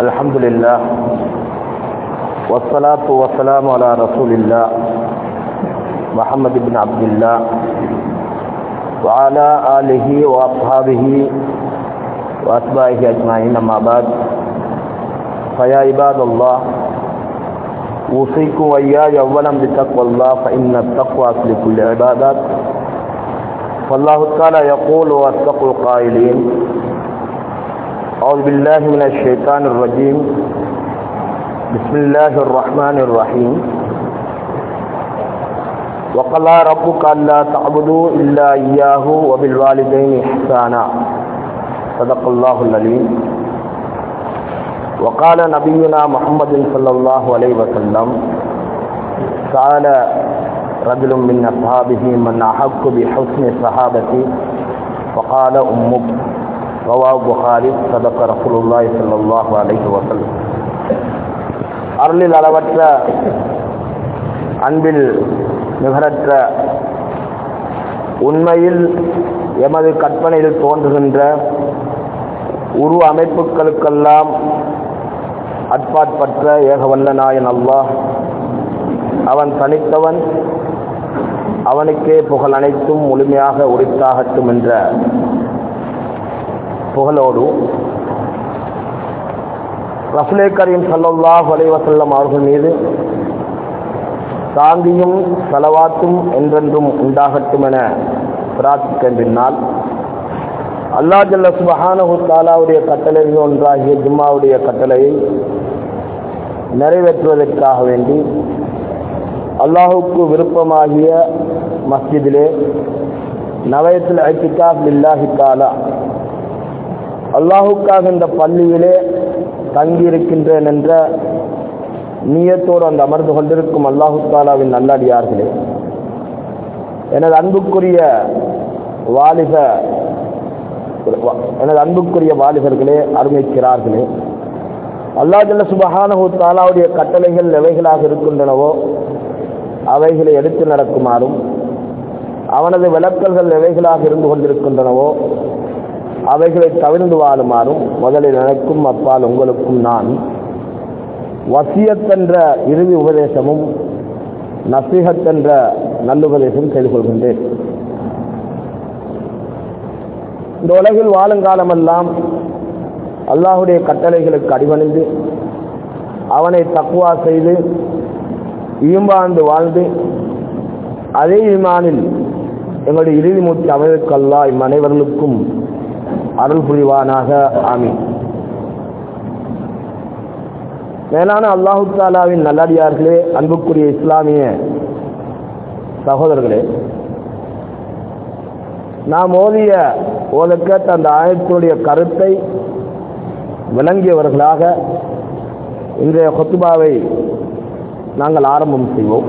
الحمد لله والصلاة والسلام على رسول الله محمد بن عبد الله وعلى آله وأصحابه وأتباعه أجمعين أما بعد فيا عباد الله أوصيكم وإياي أولا بتقوى الله فإن التقوى أصل كل عبادات فالله تعالى يقول واتقوا القائلين أعوذ بالله من الشيطان الرجيم بسم الله الرحمن الرحيم وقضى ربك ألا تعبدوا إلا إياه وبالوالدين إحسانا صدق الله العليم وقال نبينا محمد صلى الله عليه وسلم تعالى رجل من أصحابه من أحق بحسن صحابتي فقال أمك رواه البخاري صدق رسول الله صلى الله عليه وسلم அருளில் அளவற்ற அன்பில் நிகரற்ற உண்மையில் எமது கற்பனையில் தோன்றுகின்ற உரு அமைப்புகளுக்கெல்லாம் அட்பாட்பற்ற ஏகவல்ல நாயன் அல்லாஹ் அவன் தனித்தவன் அவனுக்கே புகழ் அனைத்தும் முழுமையாக உரித்தாகட்டும் என்ற புகழோடு ரசுலே கரீம் சல்லாஹ் அலைவசல்லம் அவர்கள் மீது சாந்தியும் செலவாத்தும் என்றென்றும் உண்டாகட்டும் என பிரார்த்திக்கின்றால் அல்லா ஜல்ல சுபஹானஹு தாலாவுடைய கட்டளைகள் ஒன்றாகிய ஜும்மாவுடைய கட்டளையை நிறைவேற்றுவதற்காக வேண்டி அல்லாஹுக்கு விருப்பமாகிய மஸ்ஜிதிலே நவயத்தில் ஐத்திகாப் இல்லாஹி தாலா அல்லாஹுக்காக இந்த பள்ளியிலே தங்கியிருக்கின்றேன் என்ற நீயத்தோடு அந்த அமர்ந்து கொண்டிருக்கும் அல்லாஹு தாலாவின் நல்லடியார்களே எனது அன்புக்குரிய வாலிப எனது அன்புக்குரிய வாலிபர்களே அருமைக்கிறார்களே அல்லா ஜல்ல சுபஹானஹு தாலாவுடைய கட்டளைகள் எவைகளாக இருக்கின்றனவோ அவைகளை எடுத்து நடக்குமாறும் அவனது விளக்கல்கள் எவைகளாக இருந்து கொண்டிருக்கின்றனவோ அவைகளை தவிர்ந்து வாழுமாறும் முதலில் எனக்கும் அப்பால் உங்களுக்கும் நான் வசியத்தென்ற இறுதி உபதேசமும் நசீகத்தென்ற நல்லுபதேசம் செய்து கொள்கின்றேன் இந்த உலகில் வாழுங்காலமெல்லாம் அல்லாஹுடைய கட்டளைகளுக்கு அடிபணிந்து அவனை தக்குவா செய்து ஈம்பாண்டு வாழ்ந்து அதே ஈமானில் எங்களுடைய இறுதி மூச்சு அமைவுக்கல்லா இம் அனைவர்களுக்கும் அருள் புரிவானாக ஆமி மேலான அல்லாஹு தாலாவின் நல்லடியார்களே அன்புக்குரிய இஸ்லாமிய சகோதரர்களே நாம் ஓதிய ஓதக்கேட்ட அந்த ஆயத்தினுடைய கருத்தை விளங்கியவர்களாக இன்றைய கொத்துபாவை நாங்கள் ஆரம்பம் செய்வோம்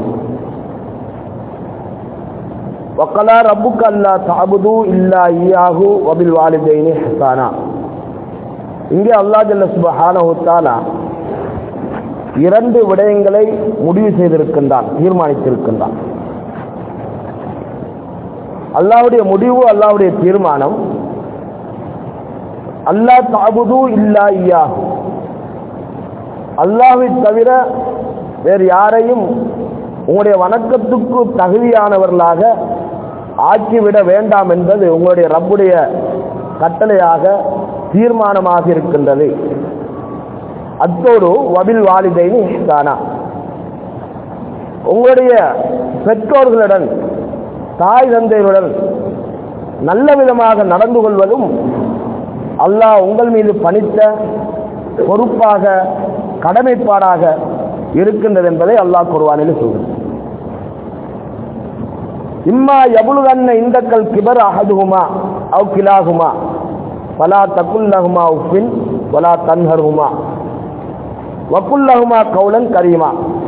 வக்கலா ரப்புக்கு அல்லா தாபுது இல்லா ஈயாகு வபில் வாலிதைனி ஹசானா இங்கே அல்லா ஜல்ல சுபஹானஹு தாலா இரண்டு விடயங்களை முடிவு செய்திருக்கின்றான் தீர்மானித்திருக்கின்றான் அல்லாவுடைய முடிவு அல்லாவுடைய தீர்மானம் அல்லா தாபுது இல்லா ஈயாகு அல்லாவை தவிர வேறு யாரையும் உங்களுடைய வணக்கத்துக்கு தகுதியானவர்களாக ஆக்கிவிட வேண்டாம் என்பது உங்களுடைய ரப்புடைய கட்டளையாக தீர்மானமாக இருக்கின்றது அத்தோடு வபில் வாலிதைனி தானா உங்களுடைய பெற்றோர்களுடன் தாய் தந்தையருடன் நல்ல விதமாக நடந்து கொள்வதும் அல்லாஹ் உங்கள் மீது பணித்த பொறுப்பாக கடமைப்பாடாக இருக்கின்றது என்பதை அல்லாஹ் குர்வானில் சொல்கிறது இம்மா எவ்வளவு இந்தக்கல் கிபர் அகதுகுமா அவ் கிலாகுமா பலா தக்குல்லகுமா உப்பின் வலா தன்ஹருகுமா வக்குல்லகுமா கவுலன் கரீமா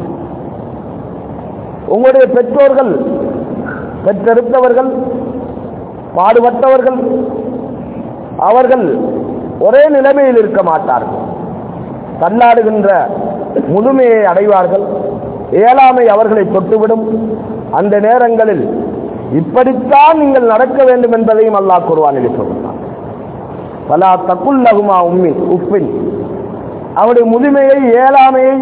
உங்களுடைய பெற்றோர்கள் பெற்றெடுத்தவர்கள் பாடுபட்டவர்கள் அவர்கள் ஒரே நிலைமையில் இருக்க மாட்டார்கள் தள்ளாடுகின்ற முழுமையை அடைவார்கள் இயலாமை அவர்களை தொட்டுவிடும் அந்த நேரங்களில் இப்படித்தான் நீங்கள் நடக்க வேண்டும் என்பதையும் அல்லாஹ் குர்வானில் சொல்கிறார் பலா தக்குல்லகுமா உம்மின் உப்பின் அவருடைய முதுமையை இயலாமையை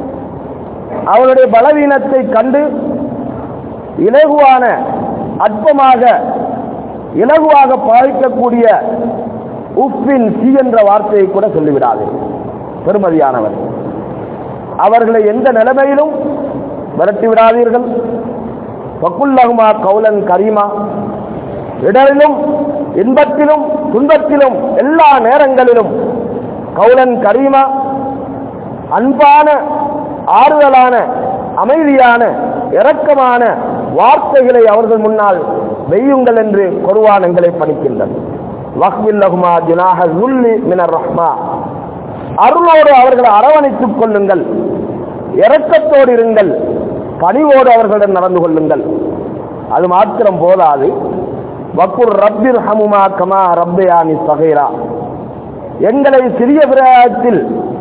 அவருடைய பலவீனத்தை கண்டு இலகுவான அற்பமாக இலகுவாக பாதிக்கக்கூடிய உப்பின் சி என்ற வார்த்தையை கூட சொல்லிவிடாது பெருமதியானவர் அவர்களை எந்த நிலைமையிலும் விரட்டி விடாதீர்கள் வக்குல்லகுமா கவுலன் கரீமா இடரிலும் இன்பத்திலும் துன்பத்திலும் எல்லா நேரங்களிலும் கவுலன் கரீமா அன்பான ஆறுதலான அமைதியான இரக்கமான வார்த்தைகளை அவர்கள் முன்னால் வெய்யுங்கள் என்று குருவான் எங்களை பணிக்கின்றது வஹ்வில்லகுமா ஜுனாஹ ஜுல்லி மினர் ரஹ்மா அருளோடு அவர்களை அரவணைத்துக் கொள்ளுங்கள் இரக்கத்தோடு இருங்கள் பணிவோடு அவர்களிடம் நடந்து கொள்ளுங்கள் அது மாத்திரம் போதாது வக்குர் ரப்பிர் ஹமுமா கமா ரப்பயானி சகைரா எங்களை சிறிய பிராயத்தில்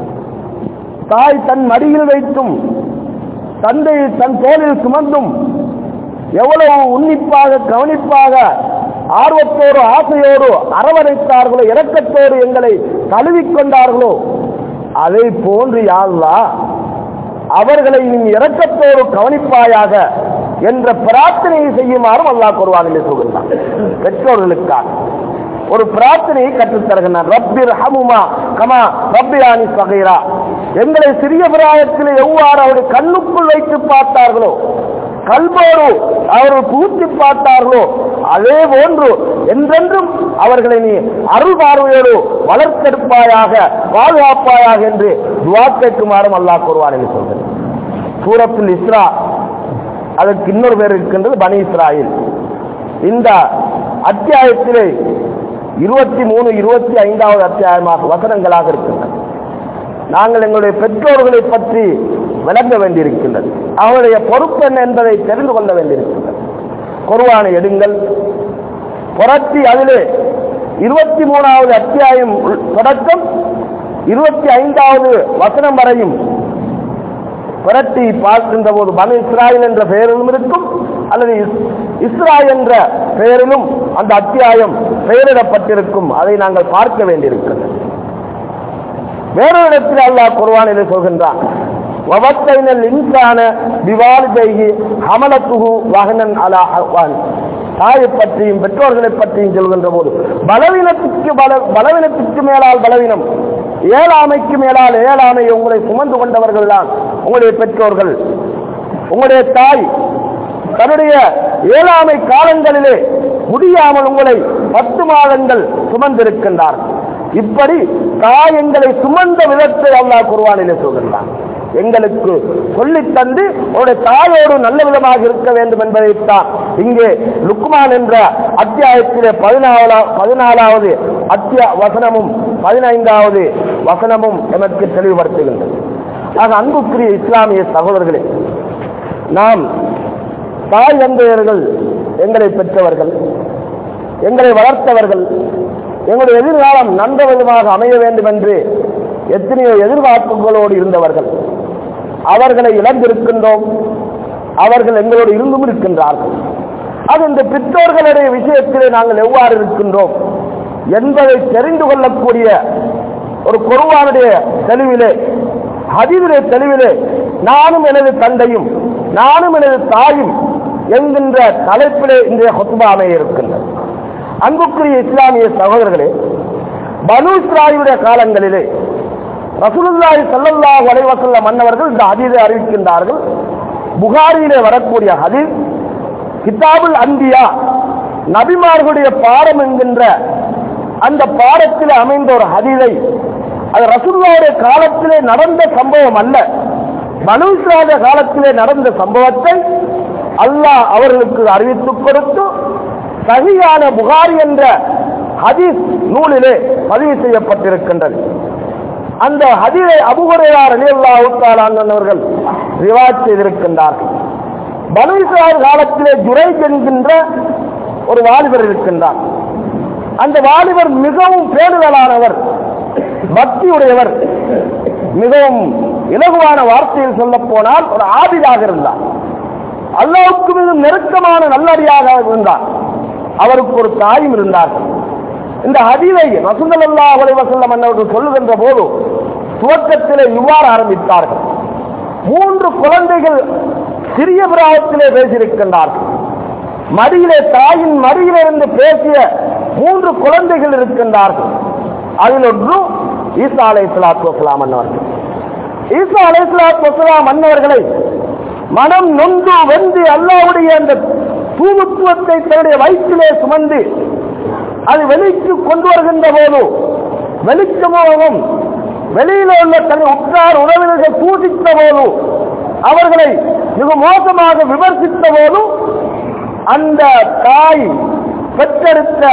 தாய் தன் மடியில் வைத்தும் தந்தை தன் தோளில் சுமந்தும் எவ்வளவு உன்னிப்பாக கவனிப்பாக ஆர்வத்தோடு ஆசையோடு அரவணைத்தார்களோ இரக்கத்தோடு எங்களை தழுவிக்கொண்டார்களோ அதை போன்று யாழ்லா அவர்களை நீ இரக்கத்தோடு கவனிப்பாயாக என்ற பிரார்த்தனையை செய்யுமாறும் அல்லாஹ் குருவானிலே சொல்கிறான் பெற்றோர்களுக்காக ஒரு பிரார்த்தனையை கற்றுத்தருகின்றான் ரப்பிர் ஹமுமா கமா ரப்பியானி சகைரா எங்களை சிறிய பிராயத்தில் எவ்வாறு அவருடைய கண்ணுக்குள் வைத்து பார்த்தார்களோ கல்வோடு அவர்கள் புகுத்தி பார்த்தார்களோ அதே போன்று என்றென்றும் அவர்களை நீ அருள் பார்வையோடு வளர்த்தெடுப்பாயாக பாதுகாப்பாயாக என்று துவா கேட்குமாறும் அல்லாஹ் கூறுவான் என்று சொல்கிறேன் சூரத்தில் இஸ்ரா அதற்கு இன்னொரு பேர் இருக்கின்றது பனி இஸ்ராயில் இந்த அத்தியாயத்திலே இருபத்தி மூணு இருபத்தி ஐந்தாவது அத்தியாயமாக வசனங்களாக இருக்கின்றன நாங்கள் எங்களுடைய பெற்றோர்களை பற்றி விளங்க வேண்டியிருக்கின்றது அவருடைய பொறுப்பு என்ன என்பதை தெரிந்து கொள்ள வேண்டியிருக்கின்றது குருவானை எடுங்கள் புரட்சி அதிலே இருபத்தி மூணாவது அத்தியாயம் தொடக்கம் இருபத்தி ஐந்தாவது வசனம் வரையும் புரட்டி பார்க்கின்ற போது பனு இஸ்ராயல் என்ற பெயரிலும் இருக்கும் அல்லது இஸ்ராயல் என்ற பெயரிலும் அந்த அத்தியாயம் பெயரிடப்பட்டிருக்கும் அதை நாங்கள் பார்க்க வேண்டியிருக்கிறது வேறொரு இடத்தில் அல்லாஹ் குர்வானிலே சொல்கின்றான் வவத்தைனல் இன்சான விவாலிதைகி ஹமலத்துகு வகனன் அலா ஹவான் தாயை பற்றியும் பெற்றோர்களை பற்றியும் சொல்கின்ற போது பலவீனத்துக்கு பல பலவீனத்துக்கு மேலால் பலவீனம் ஏழாமைக்கு மேலால் ஏழாமை உங்களை சுமந்து கொண்டவர்கள் தான் உங்களுடைய பெற்றோர்கள் உங்களுடைய தாய் தன்னுடைய ஏழாமை காலங்களிலே முடியாமல் உங்களை பத்து மாதங்கள் சுமந்திருக்கின்றார் இப்படி தாய் எங்களை சுமந்த விதத்தை அல்லாஹ் குருவானிலே சொல்கின்றான் எங்களுக்கு சொல்லித் தந்து உங்களுடைய தாயோடு நல்ல விதமாக இருக்க வேண்டும் என்பதைத்தான் இங்கே லுக்மான் என்ற அத்தியாயத்திலே பதினாலா பதினாலாவது அத்தியா வசனமும் பதினைந்தாவது வசனமும் எமக்கு தெளிவுபடுத்துகின்றது ஆக அன்புக்குரிய இஸ்லாமிய சகோதரர்களே நாம் தாய் தந்தையர்கள் எங்களை பெற்றவர்கள் எங்களை வளர்த்தவர்கள் எங்களுடைய எதிர்காலம் நன்ற விதமாக அமைய வேண்டும் என்று எத்தனையோ எதிர்பார்ப்புகளோடு இருந்தவர்கள் அவர்களை இழந்திருக்கின்றோம் அவர்கள் எங்களோடு இருந்தும் இருக்கின்றார்கள் அது இந்த பெற்றோர்களுடைய விஷயத்திலே நாங்கள் எவ்வாறு இருக்கின்றோம் என்பதை தெரிந்து கொள்ளக்கூடிய ஒரு குருவானுடைய தெளிவிலே ஹதீதுடைய தெளிவிலே நானும் எனது தந்தையும் நானும் எனது தாயும் என்கின்ற தலைப்பிலே இன்றைய ஹொத்துபா அமைய இருக்கின்றது அன்புக்குரிய இஸ்லாமிய சகோதரர்களே பனு இஸ்ராயுடைய காலங்களிலே ரசூலுல்லாஹி ஸல்லல்லாஹு அலைஹி வஸல்லம் மன்னவர்கள் இந்த ஹதீஸை அறிவிக்கின்றார்கள் புகாரியிலே வரக்கூடிய ஹதீஸ் கிதாபுல் அன்பியா நபிமார்களுடைய பாடம் என்கின்ற அந்த பாடத்தில் அமைந்த ஒரு ஹதீஸை அது ரசூலுல்லாஹுடைய காலத்திலே நடந்த சம்பவம் அல்ல பனு இஸ்ராயுடைய காலத்திலே நடந்த சம்பவத்தை அல்லாஹ் அவர்களுக்கு அறிவித்துக் கொடுத்து சகியான புகாரி என்ற ஹதீஸ் நூலிலே பதிவு செய்யப்பட்டிருக்கின்றது அந்த ஹதீரை அபுகுரையார் அலியல்லாவுத்தாலானவர்கள் ரிவாஜ் செய்திருக்கின்றார்கள் பனு இஸ்ராயல் காலத்திலே ஜுரைஜ் என்கின்ற ஒரு வாலிபர் இருக்கின்றார் அந்த வாலிபர் மிகவும் பேணுதலானவர் பக்தியுடையவர் மிகவும் இலகுவான வார்த்தையில் சொல்ல போனால் ஒரு ஆபிதாக இருந்தார் அல்லாவுக்கு மிகவும் நெருக்கமான நல்லடியாக இருந்தார் அவருக்கு ஒரு தாயும் இருந்தார்கள் இந்த ஹதீவை ரசூலுல்லாஹி அலைஹி வஸல்லம் அவர்கள் சொல்லுகின்ற போது துவக்கத்திலே இவ்வாறு ஆரம்பித்தார்கள் மூன்று குழந்தைகள் சிறிய பிராயத்திலே பேசியிருக்கின்றார்கள் மடியிலே தாயின் மடியிலிருந்து பேசிய மூன்று குழந்தைகள் இருக்கின்றார்கள் அதில் ஒன்று ஈசா அலை இஸ்லாத்து வசலாம் அன்னவர்கள் ஈசா அலை இஸ்லாத்து வசலாம் அன்னவர்களை மனம் நொந்து வெந்து அல்லாவுடைய அந்த தூமுத்துவத்தை தன்னுடைய வயிற்றிலே சுமந்து அது வெளிக்கு கொண்டு வருகின்ற போது வெளிச்சமாகவும் வெளியில உள்ள தன் உற்றார் உறவினர்கள் பூசித்த போது அவர்களை மிக மோசமாக விமர்சித்த போதும் அந்த தாய் பெற்றெடுத்த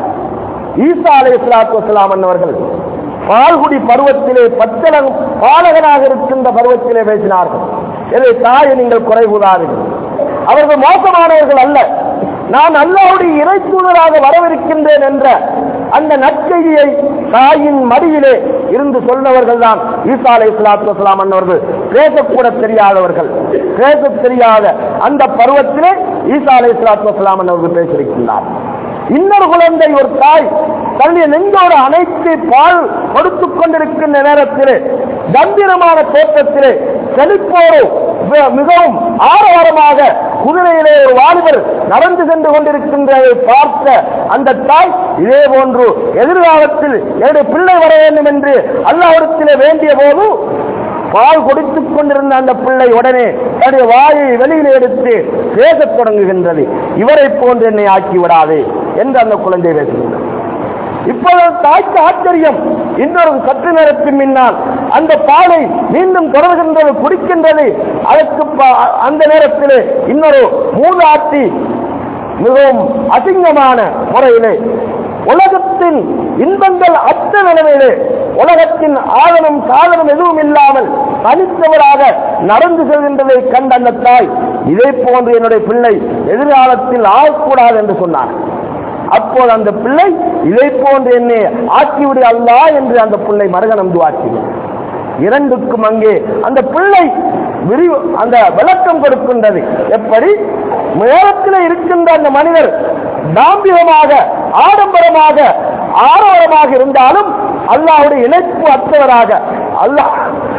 ஈசா அலை இஸ்லாத்து வசலாம் அன்னவர்கள் பால்குடி பருவத்திலே பச்சளம் பாலகனாக இருக்கின்ற பருவத்திலே பேசினார்கள் இதை தாயை நீங்கள் குறை கூறாதீர்கள் அவர்கள் மோசமானவர்கள் அல்ல நான் அல்லாவுடைய இறைத்தூதராக வரவிருக்கின்றேன் என்ற அந்த நற்செய்தியை தாயின் மடியிலே இருந்து சொன்னவர்கள் தான் ஈசா அலை இஸ்லாத்து வசலாம் அன்னவர்கள் பேசக்கூட தெரியாதவர்கள் பேச தெரியாத அந்த பருவத்திலே ஈசா அலை இஸ்லாத்து வசலாம் அன்னவர்கள் பேசியிருக்கின்றார் இன்னொரு குழந்தை ஒரு தாய் தன்னுடைய நெஞ்சோடு அனைத்து பால் கொடுத்துக் கொண்டிருக்கின்ற நேரத்திலே கம்பீரமான தோற்றத்திலே செழிப்போடு மிக- மிகவும் ஆரவாரமாக குதிரையிலே ஒரு வாலிபர் நடந்து சென்று கொண்டிருக்கின்றதை பார்த்த அந்த தாய் இதே போன்று எதிர்காலத்தில் என்னுடைய பிள்ளை வர வேண்டும் என்று அல்லாவிடத்திலே வேண்டிய போது பால் கொடுத்துக் கொண்டிருந்த அந்த பிள்ளை உடனே தன்னுடைய வாயை வெளியில எடுத்து பேசத் தொடங்குகின்றது இவரை போன்று என்னை ஆக்கி விடாதே என்று அந்த குழந்தை பேசுகின்றது இப்பொழுது தாய்க்கு ஆச்சரியம் இன்னொரு சற்று நேரத்தின் முன்னால் அந்த பாலை மீண்டும் தொடர்கின்றது குடிக்கின்றது அதற்கு ப- அந்த நேரத்திலே இன்னொரு மூதாட்டி மிகவும் அசிங்கமான முறையிலே உலகத்தின் இன்பங்கள் அற்ற நிலைமையிலே உலகத்தின் ஆதனம் சாதனம் எதுவும் இல்லாமல் தனித்தவராக நடந்து செல்கின்றதை கண்ட அந்த தாய் இதை போன்று என்னுடைய பிள்ளை எதிர்காலத்தில் ஆகக்கூடாது என்று சொன்னார் அப்போது அந்த பிள்ளை இதை போன்று என்னை ஆக்கிவிடு அல்லா என்று அந்த பிள்ளை மறுகணம் துவாக்கினார் இரண்டுக்கும் அங்கே அந்த பிள்ளை விரிவு அந்த விளக்கம் கொடுக்கின்றது எப்படி நேரத்தில் இருக்கின்ற அந்த மனிதர் தாம்பிகமாக ஆடம்பரமாக ஆரவரமாக இருந்தாலும் அல்லாஹ்வுடைய இணைப்பு அற்றவராக அல்லாஹ்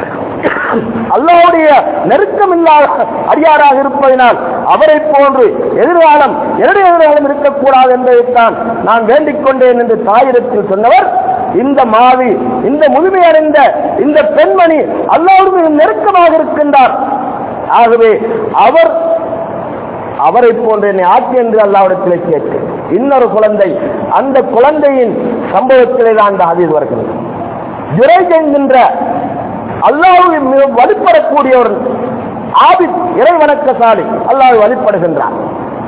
அல்லாஹ்வுடைய நெருக்கம் இல்லாத அடியாராக இருப்பதனால் அவரை போன்று எதிர்காலம் என்னுடைய எதிர்காலம் இருக்கக்கூடாது என்பதைத்தான் நான் வேண்டிக் கொண்டேன் என்று தாயிடத்தில் சொன்னவர் இந்த மாவி இந்த முதுமை அடைந்த இந்த பெண்மணி அல்லாஹ்வுக்கு மிக நெருக்கமாக இருக்கின்றார் ஆகவே அவர் அவரை போன்ற என்னை ஆட்சி என்று அல்லாவிடத்திலே கேட்டு இன்னொரு குழந்தை அந்த குழந்தையின் சம்பவத்திலே தான் அந்த ஹதீஸ் வருகிறது ஜுரைஜ் என்கின்ற அல்லாஹ்வை மிக வழிபடக்கூடியவர் ஆபித் இறை வணக்கசாலி அல்லாஹ் வழிபடுகின்றார்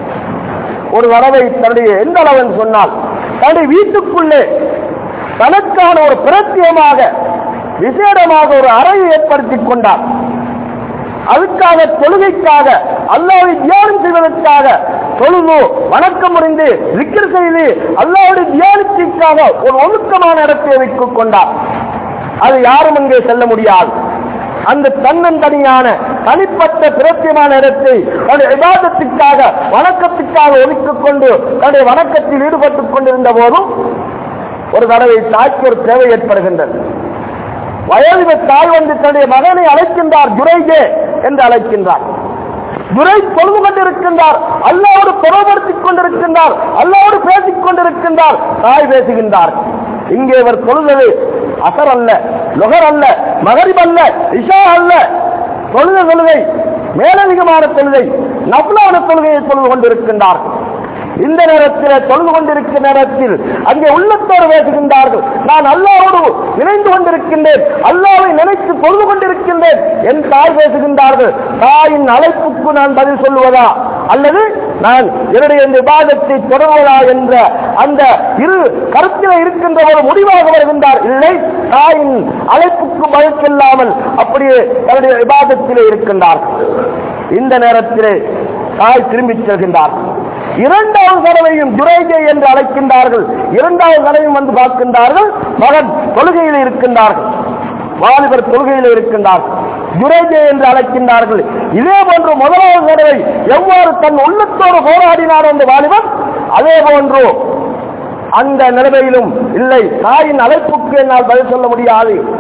ஒரு தடவை தன்னுடைய எந்த அளவு என்று சொன்னால் தன்னுடைய வீட்டுக்குள்ளே தனக்கான ஒரு பிரத்யேகமாக விசேடமாக ஒரு அறையை ஏற்படுத்திக் கொண்டார் அதுக்காக தொழுகைக்காக அல்லாவை தியானம் செய்வதற்காக தொழுது வணக்கம் முறைந்து விக்கிர் செய்து அல்லாவுடைய தியானத்திற்காக ஒரு ஒழுக்கமான இடத்தை வைத்துக் கொண்டார் அது யாரும் அங்கே செல்ல முடியாது அந்த தன்னந்தனியான தனிப்பட்ட பிரத்தியமான இடத்தை தன்னுடைய விவாதத்திற்காக வணக்கத்திற்காக ஒதுக்கிக் கொண்டு தன்னுடைய வணக்கத்தில் ஈடுபட்டுக் கொண்டிருந்த போதும் ஒரு தடவை தாய்க்கு ஒரு தேவை ஏற்படுகின்றது வயது தாய் வந்து தன்னுடைய மகனை அழைக்கின்றார் ஜுரைஜே என்று அழைக்கின்றார் துரை தொழுது கொண்டிருக்கின்றார் அல்லாவோடு தொடர்படுத்திக் கொண்டிருக்கின்றார் அல்லாவோடு பேசிக் கொண்டிருக்கின்றார் தாய் பேசுகின்றார் இங்கே இவர் தொழுதது அசர் அல்ல லொகர் அல்ல மகரிப் அல்ல இஷா அல்ல தொழுத தொழுகை மேலதிகமான தொழுகை நப்லான தொழுகையை தொழுது கொண்டிருக்கின்றார் இந்த நேரத்தில் தொழுது கொண்டிருக்கிற நேரத்தில் அங்கே உள்ளத்தோடு பேசுகின்றார்கள் நான் அல்லாவோடு இணைந்து கொண்டிருக்கின்றேன் அல்லாவை நினைத்து தொழுது கொண்டிருக்கின்றேன் என் தாய் பேசுகின்றார்கள் தாயின் அழைப்புக்கு நான் பதில் சொல்லுவதா அல்லது நான் என்னுடைய இந்த விவாதத்தை தொடர்வதா என்ற அந்த இரு கருத்தில் இருக்கின்ற ஒரு முடிவாக வருகின்றார் இல்லை தாயின் அழைப்புக்கு பதில் சொல்லாமல் அப்படியே தன்னுடைய விவாதத்திலே இருக்கின்றார்கள் இந்த நேரத்திலே தாய் திரும்பிச் செல்கின்றார் இரண்டாவது தடவையும் துரைஜை என்று அழைக்கின்றார்கள் இரண்டாவது தடவையும் வந்து பார்க்கின்றார்கள் மகன் தொழுகையில் இருக்கின்றார்கள் வாலிபர் தொழுகையில் இருக்கின்றார்கள் துரைஜை என்று அழைக்கின்றார்கள் இதே போன்று முதலாவது தடவை எவ்வாறு தன் உள்ளத்தோடு போராடினார் அந்த வாலிபர் அதே போன்று அந்த நிலைமையிலும் இல்லை தாயின் அழைப்புக்கு என்னால் பதில் சொல்ல முடியாது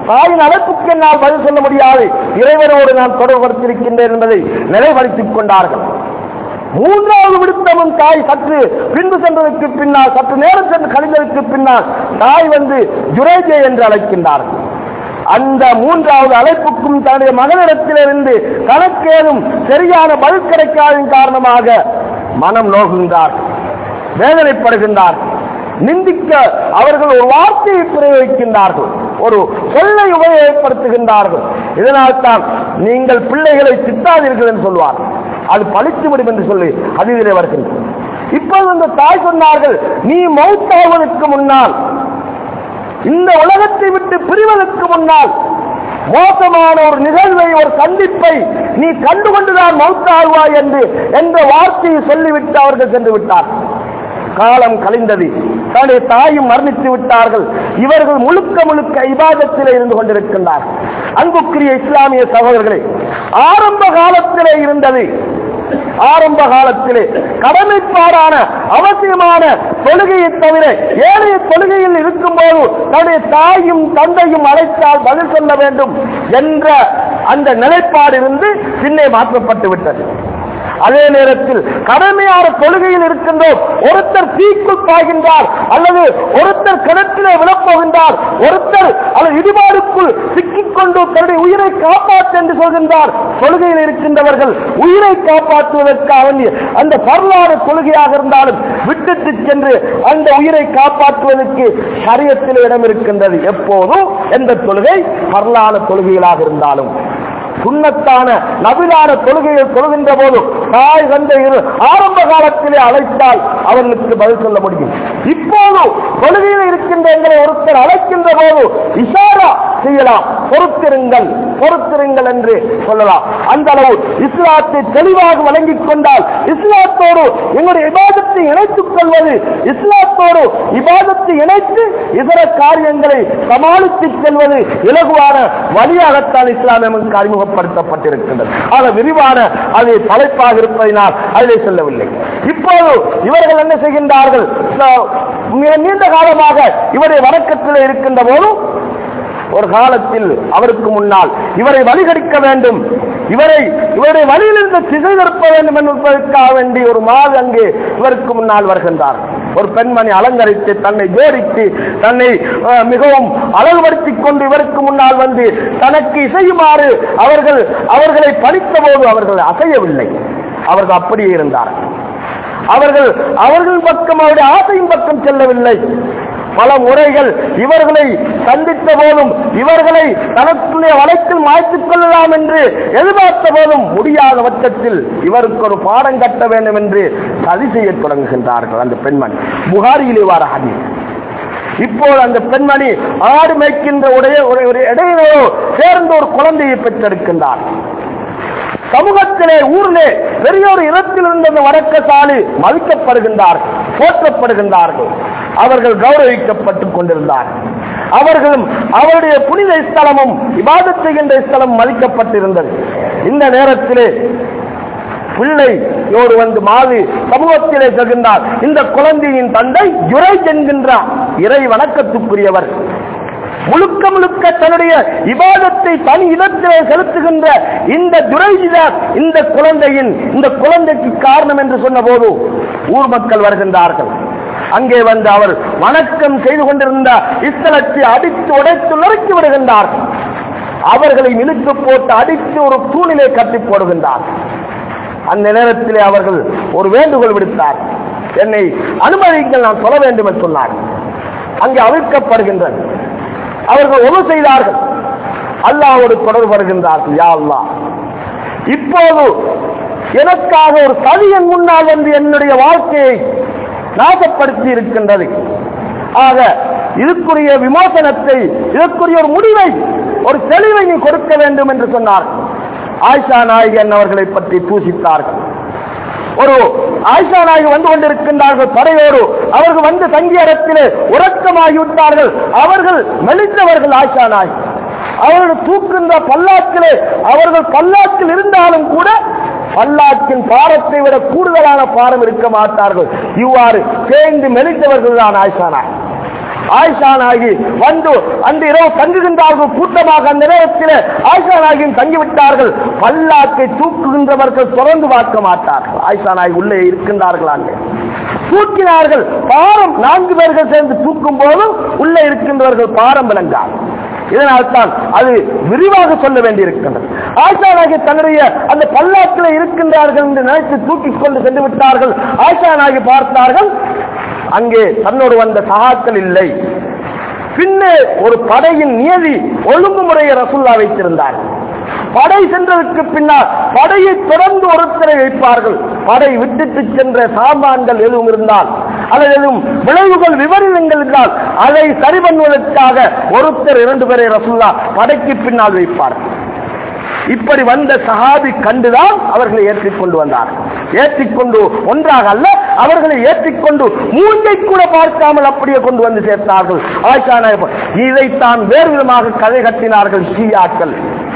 தாயின் அழைப்புக்கு என்னால் பதில் சொல்ல முடியாது இறைவனோடு நான் தொடர்படுத்தியிருக்கின்றேன் என்பதை நிலைப்படுத்திக் கொண்டார்கள் மூன்றாவது விடுத்தமும் தாய் சற்று பின்பு சென்றதற்கு பின்னால் சற்று நேரம் சென்று கழிந்ததற்கு பின்னால் தாய் வந்து ஜுரேஜே என்று அழைக்கின்றார்கள் அந்த மூன்றாவது அழைப்புக்கும் தன்னுடைய மகனிடத்திலிருந்து தனக்கேதும் சரியான பதில் கிடைக்காதன் காரணமாக மனம் நோகுகின்றார் வேதனைப்படுகின்றார் நிந்திக்க அவர்கள் ஒரு வார்த்தையை பிரயோகிக்கின்றார்கள் ஒரு சொல்லை உபயோகப்படுத்துகின்றார்கள் இதனால் தான் நீங்கள் பிள்ளைகளை திட்டாதீர்கள் என்று சொல்வார் அது பழித்து விடும் என்று சொல்லி அதிலே வருகின்றது இப்போது அந்த தாய் சொன்னார்கள் நீ மௌத்தாவதற்கு முன்னால் இந்த உலகத்தை விட்டு பிரிவதற்கு முன்னால் மோசமான ஒரு நிகழ்வை ஒரு சந்திப்பை நீ கண்டுகொண்டுதான் மௌத்தாகுவாய் என்று என்ற வார்த்தையை சொல்லிவிட்டு அவர்கள் சென்று விட்டார் காலம் கழிந்தது தன்னுடைய தாயும் மரணித்து விட்டார்கள் இவர்கள் முழுக்க முழுக்க இபாதத்திலே இருந்து கொண்டிருக்கின்றார்கள் அன்புக்குரிய இஸ்லாமிய சகோதரர்களே ஆரம்ப காலத்திலே இருந்தது ஆரம்ப காலத்திலே கடமைப்பாடான அவசியமான தொழுகையை தவிர ஏழைய தொழுகையில் இருக்கும் போது தன்னுடைய தாயும் தந்தையும் அழைத்தால் பதில் சொல்ல வேண்டும் என்ற அந்த நிலைப்பாடு இருந்து பின்னே மாற்றப்பட்டு விட்டது அதே நேரத்தில் கடமையான தொழுகையில் இருக்கின்றோம் ஒருத்தர் தீக்குள் பாய்கின்றார் அல்லது ஒருத்தர் கிணற்றிலே விழப்போகின்றார் ஒருத்தர் அல்லது இடிபாடுக்குள் சிக்கிக்கொண்டு தன்னுடைய உயிரை காப்பாற்ற என்று சொல்கின்றார் தொழுகையில் இருக்கின்றவர்கள் உயிரை காப்பாற்றுவதற்காக வேண்டிய அந்த வரலாறு தொழுகையாக இருந்தாலும் விட்டுட்டு சென்று அந்த உயிரை காப்பாற்றுவதற்கு சரியத்தில் இடம் இருக்கின்றது எப்போதும் எந்த தொழுகை வரலாறு தொழுகைகளாக இருந்தாலும் சுண்ணத்தான நபிலான தொழுகையில் தொழுகின்ற போது தாய் தந்தை இரு- ஆரம்ப காலத்திலே அழைத்தால் அவர்களுக்கு பதில் சொல்ல முடியும் இப்போது தொழுகையில் இருக்கின்ற எங்களை ஒருத்தர் அழைக்கின்ற போது இஷாரா செய்யலாம் பொறுத்திருங்கள் பொறுத்திருங்கள் என்று சொல்லலாம் அந்த அளவு இஸ்லாத்தை தெளிவாக வழங்கிக் கொண்டால் இஸ்லாத்தோடு எங்களுடைய இபாதத்தை இணைத்துக் கொள்வது இஸ்லாத்தோடு இபாதத்தை இணைத்து இதர காரியங்களை சமாளித்துச் செல்வது இலகுவான வழியாகத்தான் இஸ்லாம் நமக்கு அறிமுகப்படுத்தப்பட்டிருக்கின்றது ஆக விரிவான அது தலைப்பாக இருப்பதினால் அதிலே செல்லவில்லை இப்போது இவர்கள் என்ன செய்கின்றார்கள் மிக நீண்ட காலமாக இவருடைய வணக்கத்தில் இருக்கின்ற போதும் ஒரு காலத்தில் அவருக்கு முன்னால் இவரை வழிகடிக்க வேண்டும் இவரை இவருடைய வழியிலிருந்து திசை திருப்ப வேண்டும் என்பதற்காக வேண்டி ஒரு மாது அங்கே இவருக்கு முன்னால் வருகின்றார் ஒரு பெண்மணி அலங்கரித்து தன்னை ஜோடித்து தன்னை அஹ், மிகவும் அழகுபடுத்திக் கொண்டு இவருக்கு முன்னால் வந்து தனக்கு இசையுமாறு அவர்கள் அவர்களை பணித்த போது அவர்கள் அசையவில்லை அவர்கள் அப்படியே இருந்தார்கள் அவர்கள் அவர்கள் பக்கம் அவருடைய ஆசையின் பக்கம் செல்லவில்லை பல முறைகள் இவர்களை சந்தித்த போதும் இவர்களை தனக்குள்ளே வழக்கில் மாய்த்துக் கொள்ளலாம் என்று எதிர்பார்த்த போதும் முடியாத பட்சத்தில் இவருக்கு ஒரு பாடம் கட்ட வேண்டும் என்று சதி செய்யத் தொடங்குகின்றார்கள் அந்த பெண்மணி புகாரியிலே வார ஹதீஸ் இப்போது அந்த பெண்மணி ஆடு மேய்க்கின்ற உடைய ஒரு ஒரு இடையிலோ சேர்ந்த ஒரு குழந்தையை பெற்றெடுக்கின்றார் சமூகத்திலே ஊரிலே பெரிய ஒரு இடத்தில் இருந்த அந்த வடக்கசாலி மதிக்கப்படுகின்றார்கள் போற்றப்படுகின்றார்கள் அவர்கள் கௌரவிக்கப்பட்டுக் கொண்டிருந்தார்கள் அவர்களும் அவருடைய புனித ஸ்தலமும் இபாதத் செய்கின்ற ஸ்தலம் மதிக்கப்பட்டிருந்தது இந்த நேரத்திலே பிள்ளையோடு வந்து மாறி சமூகத்திலே செல்கின்றார் இந்த குழந்தையின் தந்தை ஜுரை என்கின்ற இறை வணக்கத்துக்குரியவர் முழுக்க முழுக்க தன்னுடைய இபாதத்தை தனி இடத்திலே செலுத்துகின்ற இந்த துரைஜிதார் இந்த குழந்தையின் இந்த குழந்தைக்கு காரணம் என்று சொன்னபோது ஊர் மக்கள் வருகின்றார்கள் அங்கே வந்து அவர் வணக்கம் செய்து கொண்டிருந்த இஸ்தலத்தை அடித்து உடைத்து நொறுக்கி விடுகின்றார்கள் அவர்களை இழுத்து போட்டு அடித்து ஒரு தூணிலே கட்டி போடுகின்றார் அந்த நேரத்திலே அவர்கள் ஒரு வேண்டுகோள் விடுத்தார் என்னை அனுமதிங்கள் நான் சொல்ல வேண்டும் என்று சொன்னார் அங்கே அவிழ்க்கப்படுகின்றது அவர்கள் ஒன்று செய்தார்கள் அல்லாவோடு தொடர்பு வருகின்றார்கள் யா அல்லாஹ் இப்போது எனக்காக ஒரு சதியன் முன்னால் என்று என்னுடைய வாழ்க்கையை நாசப்படுத்தி இருக்கின்றது ஆக இதுக்குரிய விமோசனத்தை இதற்குரிய ஒரு முடிவை ஒரு தெளிவை நீ கொடுக்க வேண்டும் என்று சொன்னார் ஆயிஷா நாயகன் அவர்களை பற்றி தூசித்தார்கள் ஒரு ஆயிஷா நாயகி வந்து கொண்டிருக்கின்றார்கள் படையோடு அவர்கள் வந்து தங்கிய இடத்திலே உறக்கமாகிவிட்டார்கள் அவர்கள் மெலிந்தவர்கள் ஆயிஷா நாயகி அவர்கள் தூக்குகின்ற பல்லாக்கிலே அவர்கள் பல்லாக்கில் இருந்தாலும் கூட பல்லாக்கின் பாரத்தை விட கூடுதலான பாரம் இருக்க மாட்டார்கள் இவ்வாறு தேய்ந்து மெலிந்தவர்கள் தான் ஆயிஷா நாயகி ஆயிஷா நாயகி வந்து அந்த இரவு தங்குகின்றார்கள் கூட்டமாக அந்த நேரத்தில் ஆயிஷா நாயகியும் தங்கிவிட்டார்கள் பல்லாக்கை தூக்குகின்றவர்கள் தொடர்ந்து பார்க்க மாட்டார்கள் ஆயிஷா நாயகி உள்ளே இருக்கின்றார்கள் அங்கே தூக்கினார்கள் பாரம் நான்கு பேர்கள் சேர்ந்து தூக்கும் போதும் உள்ளே இருக்கின்றவர்கள் பாரம் விளங்காது இதனால் தான் அது விரிவாக சொல்ல வேண்டியிருக்கின்றது ஆயிஷா நாயகி தன்னுடைய அந்த பல்லாக்கில் இருக்கின்றார்கள் என்று நினைத்து தூக்கிக் கொண்டு சென்று விட்டார்கள் ஆயிஷா நாயகி பார்த்தார்கள் அங்கே தன்னோடு வந்த சகாக்கள் இல்லை பின்னே ஒரு படையின் நியதி ஒழுங்குமுறையை ரசுல்லா வைத்திருந்தார் படை சென்றதற்கு பின்னால் படையை தொடர்ந்து ஒருத்தரை வைப்பார்கள் படை விட்டுட்டு சென்ற சாமான்கள் எதுவும் இருந்தால் அல்லது எதுவும் விளைவுகள் விவரங்கள் இருந்தால் அதை சரி பண்ணுவதற்காக ஒருத்தர் இரண்டு பேரை ரசுல்லா படைக்கு பின்னால் வைப்பார்கள் இப்படி வந்த சஹாபி கண்டுதான் அவர்களை ஏற்றிக்கொண்டு வந்தார் ஏற்றிக்கொண்டு ஒன்றாக அல்ல அவர்களை ஏற்றிக்கொண்டு மூஞ்சை கூட பார்க்காமல் அப்படியே கொண்டு வந்து சேர்த்தார்கள் ஆயிஷா நாயகம் இதைத்தான் வேறு விதமாக கதை கட்டினார்கள் ஷியாக்கள்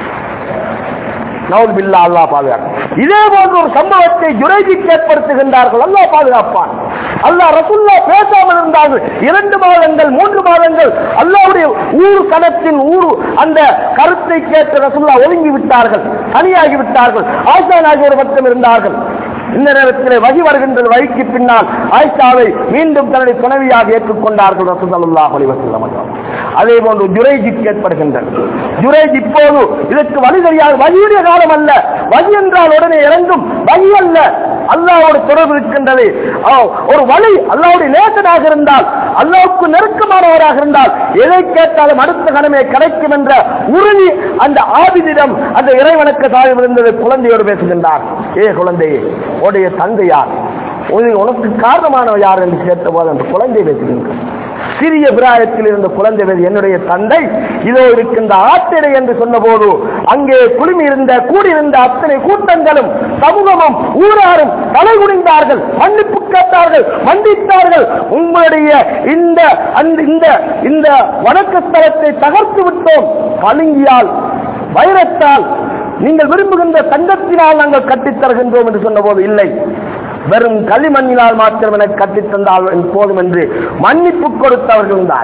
நவுல் பில்லா அல்லா பாதுகாப்பு இதே போன்ற ஒரு சம்பவத்தை ஜுரைஜிக்கு ஏற்படுத்துகின்றார்கள் அல்லா பாதுகாப்பான் அல்லாஹ் ரசுல்லா பேசாமல் இருந்தார்கள் இரண்டு மாதங்கள் மூன்று மாதங்கள் அல்லாவுடைய ஊர் கணத்தின் ஊர் அந்த கருத்தை கேட்டு ரசுல்லா ஒதுங்கி விட்டார்கள் தனியாகி விட்டார்கள் ஆசான் ஆகிய ஒரு பக்கம் இருந்தார்கள் இந்த நேரத்தில் வகி வருகின்றது வழிக்கு பின்னால் ஆயிஷாவை மீண்டும் தன்னுடைய துணைவியாக ஏற்றுக்கொண்டார்கள் ரசூலுல்லாஹி அலைஹி வஸல்லம் அதே போன்று ஜுரைஜிக்கு ஏற்படுகின்றது ஜுரைஜ் இப்போது இதற்கு வழி தெரியாது வழியுடைய காலம் அல்ல வழி என்றால் உடனே இறங்கும் வழி அல்ல அல்லாவோடு தொடர்பு இருக்கின்றது ஆ, ஒரு வழி அல்லாவுடைய நேசனாக இருந்தால் அல்லாவுக்கு நெருக்கமானவராக இருந்தால் எதை கேட்டாலும் அடுத்த கணமே கிடைக்கும் என்ற உறுதி அந்த ஆபிதிடம் அந்த இறைவனுக்கு சாயம் இருந்தது குழந்தையோடு பேசுகின்றார் ஏ குழந்தையே உடைய தந்தை யார் உனக்கு- உனக்கு காரணமானவர் யார் என்று கேட்டபோது அந்த குழந்தை பேசுகின்றார் சிறிய பிராயத்தில் இருந்த குழந்தை பேர் என்னுடைய தந்தை இதோ இருக்கின்ற ஆத்திரை என்று சொன்னபோது அங்கே குழுமி இருந்த கூடியிருந்த அத்தனை கூட்டங்களும் சமூகமும் ஊராரும் தலை குனிந்தார்கள் மன்னிப்பு கேட்டார்கள் மன்னித்தார்கள் உங்களுடைய இந்த அந்த இந்த இந்த வணக்க ஸ்தலத்தை தகர்த்து விட்டோம் பழுங்கியால் வைரத்தால் நீங்கள் விரும்புகின்ற தங்கத்தினால் நாங்கள் கட்டித் தருகின்றோம் என்று சொன்னபோது இல்லை வெறும் களிமண்ணினால் மாத்திரம் எனக்கு கட்டித் தந்தால் போதும் என்று மன்னிப்பு கொடுத்தவர்கள் தான்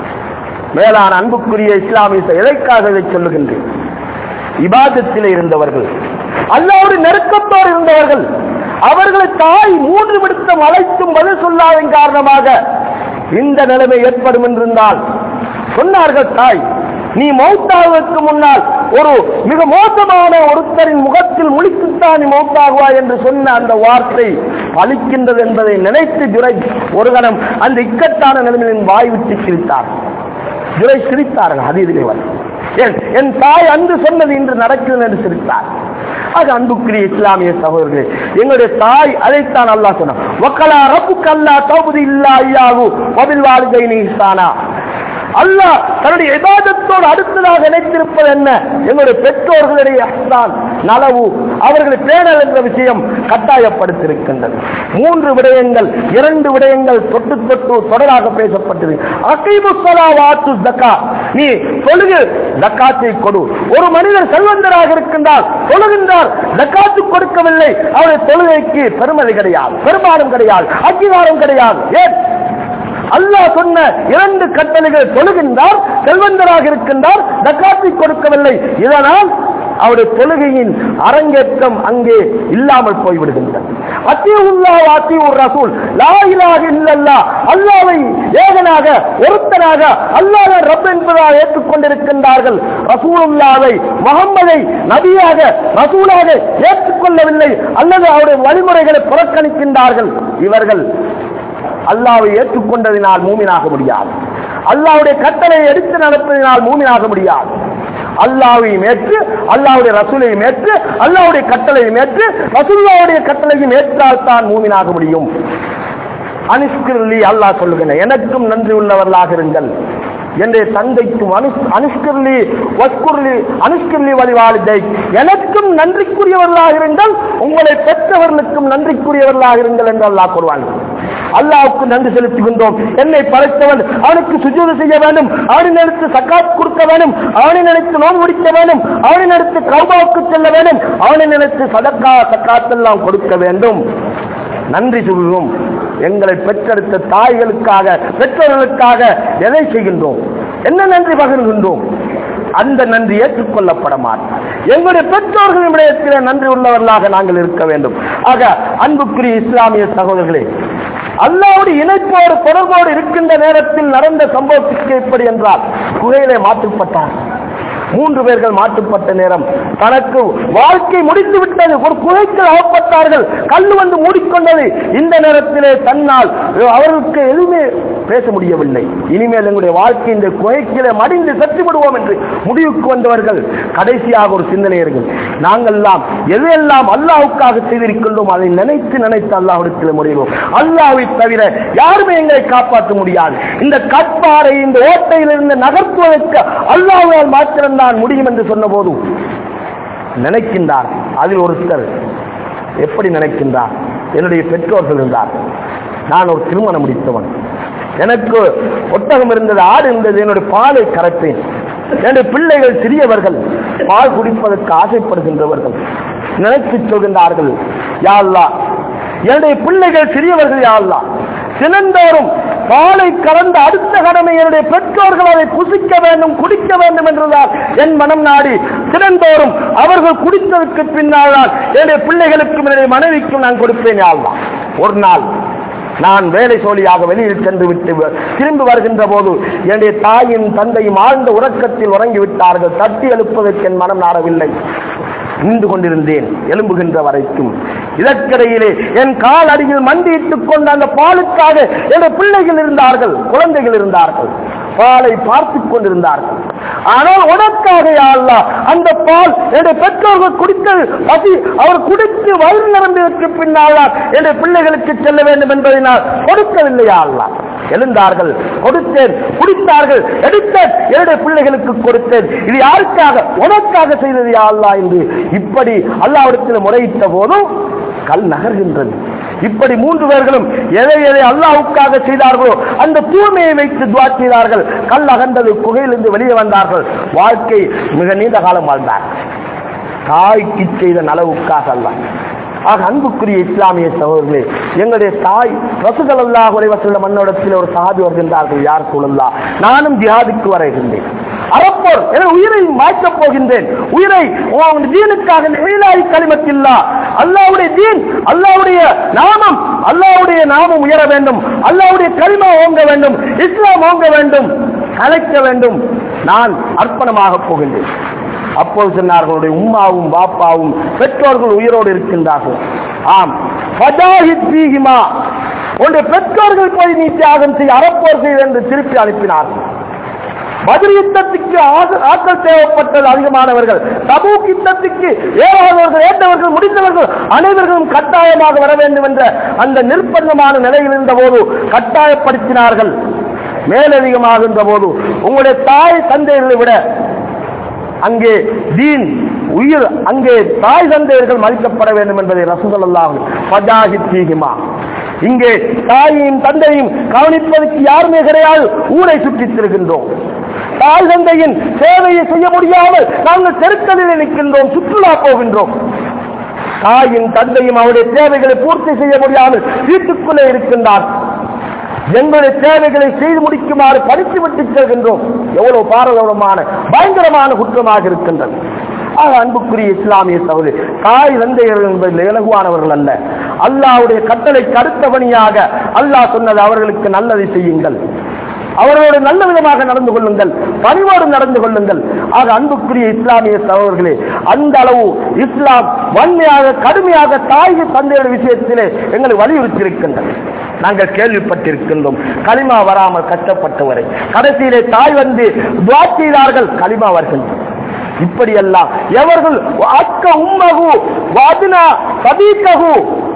மேலான அன்புக்குரிய இஸ்லாமிய எதற்காக இதை சொல்லுகின்றேன் இபாதத்தில் இருந்தவர்கள் அல்லாவோடு நெருக்கத்தோடு இருந்தவர்கள் அவர்களை தாய் மூன்று விடுத்தம் அழைத்தும் பதில் சொல்லாதன் காரணமாக இந்த நிலைமை ஏற்படும் என்றிருந்தால் சொன்னார்கள் தாய் நீ மௌத்தாவதற்கு முன்னால் ஒரு மிக மோசமான ஒருத்தரின் முகத்தில் முழித்துத்தான் நீ மௌத்தாகுவாய் என்று சொன்ன அந்த வார்த்தை பலிக்கின்றது என்பதை நினைத்து ஜுரை ஒரு கணம் அந்த இக்கட்டான நிலைமையின் வாய் விட்டு சிரித்தார் ஜுரை சிரித்தார்கள் அதீதிலே வரை என் என் தாய் அன்று சொன்னது இன்று நடக்கிறது என்று சிரித்தார் அது அன்புக்குரிய இஸ்லாமிய சகோதரர்களே எங்களுடைய தாய் அதைத்தான் அல்லாஹ் சொன்னான் வக்கலா ரப்புக்கு அல்லா தௌபது இல்லா ஐயாகு வபில் வாழ்கை நீசானா அல்லாஹ் தன்னுடைய இபாதத்தோடு அடுத்ததாக நினைத்திருப்பது என்ன எங்களுடைய பெற்றோர்களுடைய அஹ்சான் நலவு அவர்களை பேணல் என்ற விஷயம் கட்டாயப்படுத்தியிருக்கின்றது மூன்று விடயங்கள் இரண்டு விடயங்கள் தொட்டு தொட்டு தொடராக பேசப்பட்டது அகைமுசலா வாத்து ஜக்கா நீ தொழுகு ஜக்காத்தை கொடு ஒரு மனிதர் செல்வந்தராக இருக்கின்றார் தொழுகின்றார் ஜக்காத்து கொடுக்கவில்லை அவருடைய தொழுகைக்கு பெருமதி கிடையாது பெருமானம் கிடையாது அங்கீகாரம் கிடையாது ஏன் அல்லாஹ் சொன்ன இரண்டு கட்டளைகள் தொழுகின்றார் செல்வந்தராக இருக்கின்றார் தக்காத்தை கொடுக்கவில்லை இதனால் அவருடைய தொழுகையின் அரங்கேற்றம் அங்கே இல்லாமல் போய்விடுகின்றது அத்தியுல்லா அத்தி ஒரு ரசூல் லாயிலாக இல்லல்லா அல்லாவை ஏகனாக ஒருத்தனாக அல்லாத ரப் என்பதாக ஏற்றுக்கொண்டிருக்கின்றார்கள் ரசூலுல்லாவை முகம்மதை நபியாக ரசூலாக ஏற்றுக்கொள்ளவில்லை அல்லது அவருடைய வழிமுறைகளை புறக்கணிக்கின்றார்கள் இவர்கள் அல்லாவை ஏற்றுக்கொண்டதினால் மூமினாக முடியாது அல்லாவுடைய கட்டளையை எடுத்து நடப்பதினால் மூமினாக முடியாது அல்லாவையும் ஏற்று அல்லாவுடைய ரசூலையும் ஏற்று அல்லாவுடைய கட்டளையும் ஏற்று ரசூல்லாவுடைய கட்டளையும் ஏற்றால் தான் மூமினாக முடியும் அனுஷ்கிருலி அல்லாஹ் சொல்லுகின்ற எனக்கும் நன்றி உள்ளவர்களாக இருங்கள் என்னுடைய தந்தைக்கும் அனுஷ் அனுஷ்கிருலி வஸ்குர்லி அனுஷ்கிருலி வழிவாளிதை எனக்கும் நன்றிக்குரியவர்களாக இருங்கள் உங்களை பெற்றவர்களுக்கும் நன்றிக்குரியவர்களாக இருங்கள் என்று அல்லாஹ் கூறுவாங்க அல்லாவுக்கு நன்றி செலுத்துகின்றோம் என்னை படைத்தவன் அவனுக்கு சுஜூது செய்ய வேண்டும் அவனை நினைத்து சக்காத் கொடுக்க வேண்டும் அவனை நினைத்து நோன்பு முடிக்க வேண்டும் அவனை நினைத்து கௌபாவுக்கு செல்ல வேண்டும் அவனை நினைத்து சதக்கா சக்காத்தெல்லாம் கொடுக்க வேண்டும் நன்றி சொல்கிறோம் எங்களை பெற்றெடுத்த தாய்களுக்காக பெற்றோர்களுக்காக எதை செய்கின்றோம் என்ன நன்றி பகிர்கின்றோம் அந்த நன்றி ஏற்றுக்கொள்ளப்பட மாட்டார் எங்களுடைய பெற்றோர்களின் விடயத்தில் நன்றி உள்ளவர்களாக நாங்கள் இருக்க வேண்டும் ஆக அன்புக்குரிய இஸ்லாமிய சகோதரர்களே அல்லாவுடைய இணைப்போடு தொடர்போடு இருக்கின்ற நேரத்தில் நடந்த சம்பவத்துக்கு எப்படி என்றால் குகையிலே மாற்றப்பட்டார் மூன்று பேர்கள் மாற்றப்பட்ட நேரம் தனக்கு வாழ்க்கை முடித்து விட்டது ஒரு குகைக்குள் அகப்பட்டார்கள் கல் வந்து மூடிக்கொண்டது இந்த நேரத்திலே தன்னால் அவர்களுக்கு எதுவுமே பேச முடியவில்லை இனிமேல் எங்களுடைய வாழ்க்கை இந்த குகைக்கிலே மடிந்து செத்து விடுவோம் என்று முடிவுக்கு வந்தவர்கள் கடைசியாக ஒரு சிந்தனை இருக்கு நாங்கள்லாம் எதையெல்லாம் அல்லாவுக்காக செய்திருக்கின்றோம் அதை நினைத்து நினைத்து அல்லாஹிடத்தில் முறையிடுவோம் அல்லாவை தவிர யாருமே எங்களை காப்பாற்ற முடியாது இந்த கட்பாறை இந்த ஓட்டையிலிருந்து நகர்த்துவதற்கு அல்லாஹால் மாத்திரம்தான் முடியும் என்று சொன்ன போதும் நினைக்கின்றார் அதில் ஒருத்தர் எப்படி நினைக்கின்றார் என்னுடைய பெற்றோர்கள் இருந்தார் நான் ஒரு திருமணம் முடித்தவன் எனக்கு ஒட்டகம் இருந்தது ஆடு இருந்தது என்னுடைய பாலை கரைப்பேன் என்னுடைய பிள்ளைகள் சிறியவர்கள் பால் குடிப்பதற்கு ஆசைப்படுகின்றவர்கள் நினைத்து சொல்கின்றார்கள் யா அல்லாஹ் என்னுடைய பிள்ளைகள் சிறியவர்கள் யா அல்லாஹ் தினந்தோறும் பாலை கலந்த அடுத்த கடமை என்னுடைய பெற்றோர்கள் அதை புசிக்க வேண்டும் குடிக்க வேண்டும் என்றுதான் என் மனம் நாடி தினந்தோறும் அவர்கள் குடித்ததற்கு பின்னால் தான் என்னுடைய பிள்ளைகளுக்கும் என்னுடைய மனைவிக்கும் நான் கொடுப்பேன் யா அல்லாஹ் ஒரு நாள் நான் வேலை சோழியாக வெளியில் சென்று விட்டு வ- திரும்பி வருகின்ற போது என்னுடைய தாயும் தந்தையும் ஆழ்ந்த உறக்கத்தில் உறங்கி விட்டார்கள் தட்டி எழுப்பதற்கு என் மனம் நாடவில்லை நின்று கொண்டிருந்தேன் எழும்புகின்ற வரைக்கும் இதற்கிடையிலே என் கால் அடியில் மண்டியிட்டுக் கொண்ட அந்த பாலுக்காக என்னுடைய பிள்ளைகள் இருந்தார்கள் குழந்தைகள் இருந்தார்கள் பாலை பார்த்துக் கொண்டிருந்தார்கள் ஆனால் உனக்காக யா அல்லாஹ் அந்த பால் என்னுடைய பெற்றோர்கள் குடித்தது பசி அவர் குடித்து வயிறு நிரம்பியதற்கு பின்னால் தான் என்னுடைய பிள்ளைகளுக்கு செல்ல வேண்டும் என்பதை நான் கொடுக்கவில்லையா அல்லாஹ் எழுந்தார்கள் கொடுத்தேன் குடித்தார்கள் எடுத்தேன் என்னுடைய பிள்ளைகளுக்கு கொடுத்தேன் இது யாருக்காக உனக்காக செய்தது யா அல்லாஹ் என்று இப்படி அல்லாவிடத்தில் முறையிட்ட போதும் கல் நகர்கின்றது இப்படி மூன்று பேர்களும் எதை எதை அல்லாஹ்வுக்காக செய்தார்களோ அந்த தூய்மையை வைத்து துவா செய்தார்கள் கல் அகர்ந்தது குகையிலிருந்து வெளியே வந்தார்கள் வாழ்க்கை மிக நீண்ட காலம் வாழ்ந்தார் தாய்க்கு செய்த நலவுக்காக அல்ல ஆக அன்புக்குரிய இஸ்லாமிய சகோதரர்களே எங்களுடைய தாய் ரசூல் அல்லாஹ் உரைவசல்ல மன்னோடத்தில் ஒரு சாதி வருகின்றார்கள் யார் சூழல்லா நானும் ஜிஹாதுக்கு வருகின்றேன் அறப்போர் என உயிரை மாற்றப் போகின்றேன் உயிரை உன் தீனுக்காக நிலையாய் களிமத்தில்லா அல்லாவுடைய தீன் அல்லாவுடைய நாமம் அல்லாவுடைய நாமம் உயர வேண்டும் அல்லாவுடைய கலிமா ஓங்க வேண்டும் இஸ்லாம் ஓங்க வேண்டும் கலைக்க வேண்டும் நான் அர்ப்பணமாக போகின்றேன் அப்போது சொன்னார்களுடைய உம்மாவும் பாப்பாவும் பெற்றோர்கள் உயிரோடு இருக்கின்றார்கள் ஆம் ஃபஜாஹித் ஃபீஹிமா உன்னுடைய பெற்றோர்கள் போய் நீ தியாகம் செய்ய அறப்போர் செய்ய என்று திருப்பி அனுப்பினார்கள் பதில் யுத்தத்துக்கு ஆக- ஆற்றல் தேவைப்பட்டது அதிகமானவர்கள் தபூக் யுத்தத்துக்கு ஏறாதவர்கள் ஏற்றவர்கள் முடிந்தவர்கள் அனைவர்களும் கட்டாயமாக வர வேண்டும் என்ற அந்த நிர்பந்தமான நிலையில் இருந்த போது கட்டாயப்படுத்தினார்கள் மேலதிகமாகின்ற போது உங்களுடைய தாய் தந்தைகளை விட அங்கே தீன் உயிர் அங்கே தாய் தந்தையர்கள் மதிக்கப்பட வேண்டும் என்பதை ரசூலுல்லாஹ் ஃபஜாஹித் ஃபீஹிமா இங்கே தாயையும் தந்தையும் கவனிப்பதற்கு யாருமே கிடையாது ஊரை சுற்றித் திருகின்றோம் தாய் தந்தையின் சேவையை செய்ய முடியாமல் நாங்கள் தெருக்களில் நிற்கின்றோம் சுற்றுலா போகின்றோம் தாயும் தந்தையும் அவருடைய தேவைகளை பூர்த்தி செய்ய முடியாமல் வீட்டுக்குள்ளே இருக்கின்றார் எங்களுடைய தேவைகளை செய்து முடிக்குமாறு படித்து விட்டு செல்கின்றோம் எவ்வளவு பாரதமான பயங்கரமான குற்றமாக இருக்கின்றது ஆக அன்புக்குரிய இஸ்லாமிய சகோதரி தாய் தந்தையர்கள் என்பதில் இலகுவானவர்கள் அல்ல அல்லாஹ்வுடைய கட்டளைக்கு அடுத்தபணியாக அல்லாஹ் சொன்னது அவர்களுக்கு நல்லதை செய்யுங்கள் அவர்களோடு நல்ல விதமாக நடந்து கொள்ளுங்கள் பணிவோடு நடந்து கொள்ளுங்கள் ஆக அன்புக்குரிய இஸ்லாமிய சகோதரர்களே அந்த அளவு இஸ்லாம் வன்மையாக கடுமையாக தாய் தந்தையோட விஷயத்திலே எங்களை வலியுறுத்தி இருக்கின்றது நாங்கள் கேள்விப்பட்டிருக்கின்றோம் களிமா வராமல் கஷ்டப்பட்டவரை கடைசியிலே தாய் வந்து துவா செய்தார்கள் களிமா வருகின்றோம் இப்படியெல்லாம் எவர்கள் அக்க உம்மகு வாதினா சதீக்ககு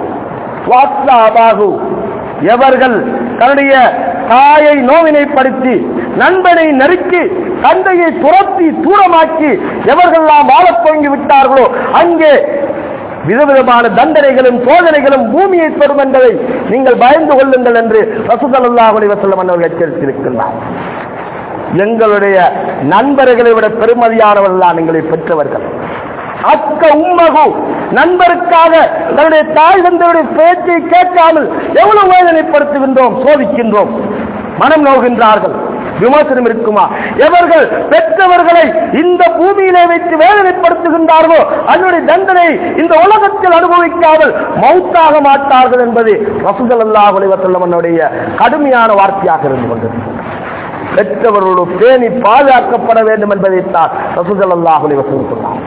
வாஸ்தாபாகு எவர்கள் தன்னுடைய தாயை நோவினைப்படுத்தி நண்பனை நெருக்கி தந்தையை துரத்தி தூரமாக்கி எவர்களெல்லாம் வாழத் துவங்கி விட்டார்களோ அங்கே விதவிதமான தண்டனைகளும் சோதனைகளும் பூமியை பெறும் என்பதை நீங்கள் பயந்து கொள்ளுங்கள் என்று ரசூலுல்லாஹி அலைஹி வஸல்லம் அவர்கள் எச்சரித்திருக்கின்றார் எங்களுடைய நண்பர்களை விட பெருமதியானவர்கள் தான் எங்களை பெற்றவர்கள் அக்க உம்மகு நண்பருக்காக தன்னுடைய தாய் தந்தையுடைய பேச்சை கேட்காமல் எவ்வளவு வேதனைப்படுத்துகின்றோம் சோதிக்கின்றோம் மனம் நோகின்றார்கள் விமர்சனம் இருக்குமா எவர்கள் பெற்றவர்களை இந்த பூமியிலே வைத்து வேதனைப்படுத்துகின்றார்களோ அதனுடைய தண்டனை இந்த உலகத்தில் அனுபவிக்காமல் மௌத்தாக மாட்டார்கள் என்பது ரசூல் அல்லாஹ் அலைவசல்லமனுடைய கடுமையான வார்த்தையாக இருந்து கொண்டது பெற்றவர்களோடு பேணி பாதுகாக்கப்பட வேண்டும் என்பதைத்தான் ரசூல் அல்லாஹ் அலைவசல்லம் சொன்னார்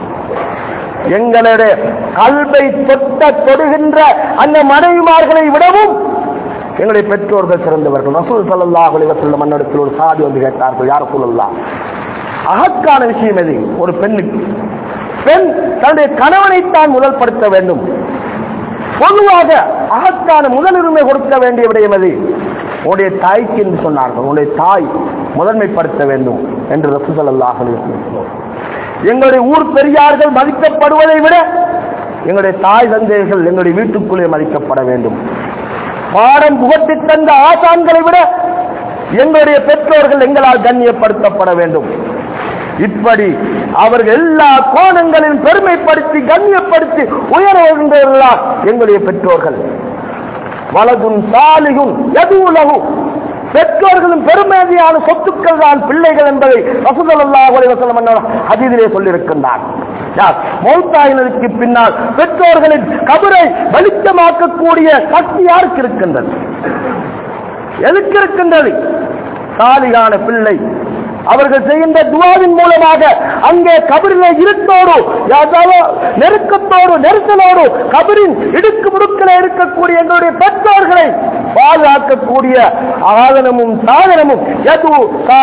எங்களுடைய கல்வை தொட்ட தொடுகின்ற அந்த மனைவிமார்களை விடவும் எங்களுடைய பெற்றோர்கள் சிறந்தவர்கள் ரசூல் சல்லாஹ் அலிவசல்ல மன்னிடத்தில் ஒரு சாதி வந்து கேட்டார்கள் யார் சொல்லலாம் அகக்கான விஷயம் எது ஒரு பெண்ணுக்கு பெண் தன்னுடைய கணவனைத்தான் முதல்படுத்த வேண்டும் பொதுவாக அகக்கான முதலுரிமை கொடுக்க வேண்டிய விடயம் எது உன்னுடைய தாய்க்கு என்று சொன்னார்கள் உன்னுடைய தாய் முதன்மைப்படுத்த வேண்டும் என்று ரசூல் அல்லாஹ் அலிவசல்லம் எங்களுடைய ஊர் பெரியார்கள் மதிக்கப்படுவதை விட எங்களுடைய தாய் தந்தையர்கள் எங்களுடைய வீட்டுக்குள்ளே மதிக்கப்பட வேண்டும் பாடம் புகட்டி தந்த ஆசான்களை விட எங்களுடைய பெற்றோர்கள் எங்களால் கண்ணியப்படுத்தப்பட வேண்டும் இப்படி அவர்கள் எல்லா கோணங்களிலும் பெருமைப்படுத்தி கண்ணியப்படுத்தி உயர வருகின்றவர்களா எங்களுடைய பெற்றோர்கள் வலதும் சாலிகும் எது உலகு பெற்றோர்களும் பெருமதியான சொத்துக்கள் தான் பிள்ளைகள் என்பதை ரசூலுல்லாஹ் அதிதிலே சொல்லியிருக்கின்றார் யார் மௌத்தாயினருக்கு பின்னால் பெற்றோர்களின் கபரை வெளிச்சமாக்கக்கூடிய சக்தி யாருக்கு இருக்கின்றது எதுக்கு இருக்கின்றது சாலிகான பிள்ளை அவர்கள் செய்கின்ற துவாவின் மூலமாக அங்கே கபரிலே இருட்டோடு நெருக்கத்தோடு நெரிசலோடு கபரின் இடுக்கு முடுக்கில இருக்கக்கூடிய எங்களுடைய பெற்றோர்களை பாதுகாக்கக்கூடிய ஆதனமும் சாதனமும் எது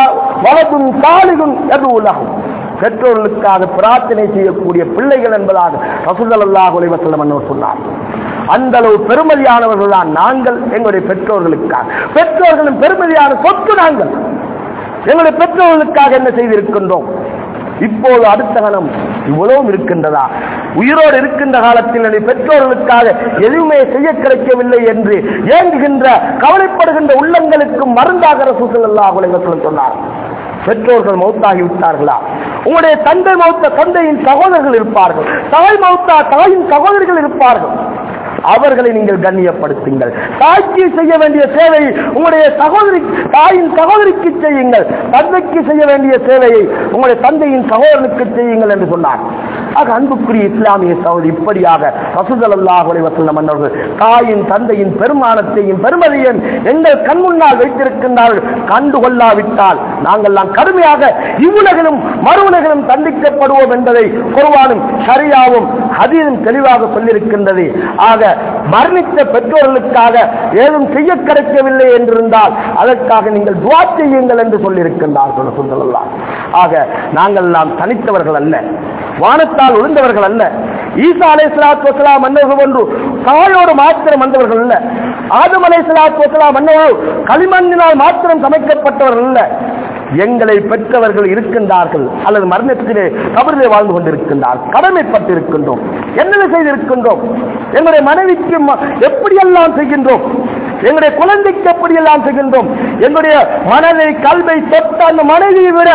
வலதும் சாலிகும் எது உலகம் பெற்றோர்களுக்காக பிரார்த்தனை செய்யக்கூடிய பிள்ளைகள் என்பதாக ரசூல் அல்லாஹ் அலைவசல்லம் சொன்னார் அந்த அளவு பெருமதியானவர்கள் தான் நாங்கள் எங்களுடைய பெற்றோர்களுக்காக பெற்றோர்களும் பெருமதியான சொத்து நாங்கள் எங்களுடைய பெற்றோர்களுக்காக என்ன செய்திருக்கின்றோம் இப்போது அடுத்த காலம் இவ்வளவும் இருக்கின்றதா உயிரோடு இருக்கின்ற காலத்தில் என்னுடைய பெற்றோர்களுக்காக எதுவுமே செய்ய கிடைக்கவில்லை என்று ஏங்குகின்ற கவலைப்படுகின்ற உள்ளங்களுக்கு மருந்தாக ரசூசல் அல்லாஹ் சொன்னார் பெற்றோர்கள் மௌத்தாகி விட்டார்களா உங்களுடைய தந்தை மௌத்த தந்தையின் சகோதரர்கள் இருப்பார்கள் தாய் மௌத்தா தாயின் சகோதரிகள் இருப்பார்கள் அவர்களை நீங்கள் கண்ணியப்படுத்துங்கள் தாய்க்கு செய்ய வேண்டிய சேவையை உங்களுடைய சகோதரி தாயின் சகோதரிக்கு செய்யுங்கள் தந்தைக்கு செய்ய வேண்டிய சேவையை உங்களுடைய தந்தையின் சகோதரனுக்கு செய்யுங்கள் என்று சொன்னார் ஆக அன்புக்குரிய இஸ்லாமிய சகோதரி இப்படியாக ரசூதல்லாஹ் வசல்லம் மன்னர்கள் தாயின் தந்தையின் பெருமானத்தையும் பெருமதியும் எங்கள் கண் முன்னால் வைத்திருக்கின்றார்கள் கண்டுகொள்ளாவிட்டால் நாங்கள்லாம் கடுமையாக இவ்வுலகிலும் மறுவுலகிலும் தண்டிக்கப்படுவோம் என்பதை குருவானும் சரியாவும் ஹதீரும் தெளிவாக சொல்லியிருக்கின்றது ஆக மரணித்த பெற்றோர்களுக்காக ஏதும் செய்ய கிடைக்கவில்லை என்றிருந்தால் அதற்காக நீங்கள் துவா செய்யுங்கள் என்று சொல்லியிருக்கின்றார்கள் சொல்லலாம் ஆக நாங்கள் நாம் தனித்தவர்கள் அல்ல வானத்தால் விழுந்தவர்கள் அல்ல ஈசா அலை சலாத்து வசலாம் மன்னர்கள் ஒன்று தாயோடு மாத்திரம் வந்தவர்கள் அல்ல ஆதம் அலை சலாத்து வசலாம் மன்னர்கள் களிமண்ணினால் மாத்திரம் சமைக்கப்பட்டவர்கள் அல்ல எங்களை பெற்றவர்கள் இருக்கின்றார்கள் அல்லது மரணத்திலே கபரிலே வாழ்ந்து கொண்டிருக்கின்றார்கள் கடமைப்பட்டிருக்கின்றோம் என்ன செய்திருக்கின்றோம் எங்களுடைய மனைவிக்கு எப்படியெல்லாம் செய்கின்றோம் எங்களுடைய குழந்தைக்கு எப்படியெல்லாம் செய்கின்றோம் எங்களுடைய மனதை கல்வை தொட்ட அந்த மனைவியை விட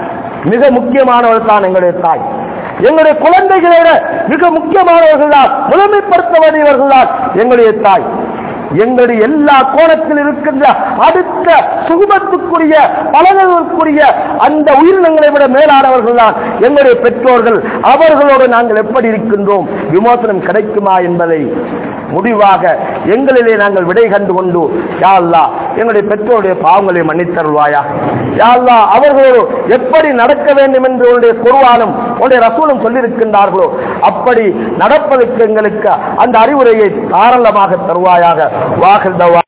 மிக முக்கியமானவர் தான் எங்களுடைய தாய் எங்களுடைய குழந்தைகளை விட மிக முக்கியமானவர்கள் தான் முதன்மைப்படுத்த வேண்டியவர்கள் தான் எங்களுடைய தாய் எங்களுடைய எல்லா கோணத்தில் இருக்கின்ற அடுத்த சுகுமத்துக்குரிய பலனர்களுக்குரிய அந்த உயிரினங்களை விட மேலானவர்கள் தான் எங்களுடைய பெற்றோர்கள் அவர்களோடு நாங்கள் எப்படி இருக்கின்றோம் விமோசனம் கிடைக்குமா என்பதை முடிவாக எங்களிலே நாங்கள் விடை கண்டு கொண்டு யா அல்லாஹ் எங்களுடைய பெற்றோருடைய பாவங்களை மன்னித்தருள்வாயா யா அல்லாஹ் அவர்களோடு எப்படி நடக்க வேண்டும் என்று உன்னுடைய குருவானும் உன்னுடைய ரசூலும் சொல்லியிருக்கின்றார்களோ அப்படி நடப்பதற்கு எங்களுக்கு அந்த அறிவுரையை தாராளமாக தருவாயாக வாகல்